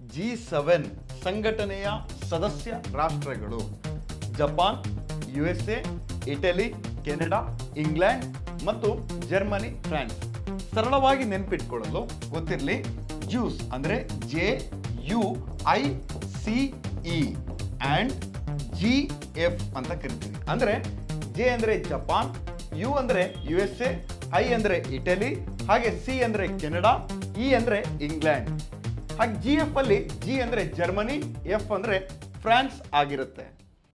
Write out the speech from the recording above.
G seven ಸಂಘಟನೆಯ ಸದಸ್ಯ ರಾಷ್ಟ್ರಗಳು Japan U S A Italy Canada England ಮತ್ತು ಜರ್ಮನಿ ಫ್ರಾನ್ಸ್ ಸರಳವಾಗಿ ನೆನ್ಪಿಟ್ಕೊಳ್ಳಲು ಗೊತ್ತಿರಲಿ ಜ್ಯೂಸ್ ಅಂದರೆ J U I C E and G F ಅಂತ ಕರಿತೀವಿ ಅಂದರೆ ಜೆ ಅಂದರೆ ಜಪಾನ್ ಯು ಅಂದರೆ ಯು ಎಸ್ ಎ ಐ ಅಂದರೆ ಇಟಲಿ ಹಾಗೆ ಸಿ ಅಂದರೆ ಕೆನಡಾ ಇ ಅಂದರೆ ಇಂಗ್ಲೆಂಡ್ ಹಾಗೆ ಜಿ ಎಫ್ ಅಲ್ಲಿ ಜಿ ಅಂದರೆ ಜರ್ಮನಿ ಎಫ್ ಅಂದರೆ ಫ್ರಾನ್ಸ್ ಆಗಿರುತ್ತೆ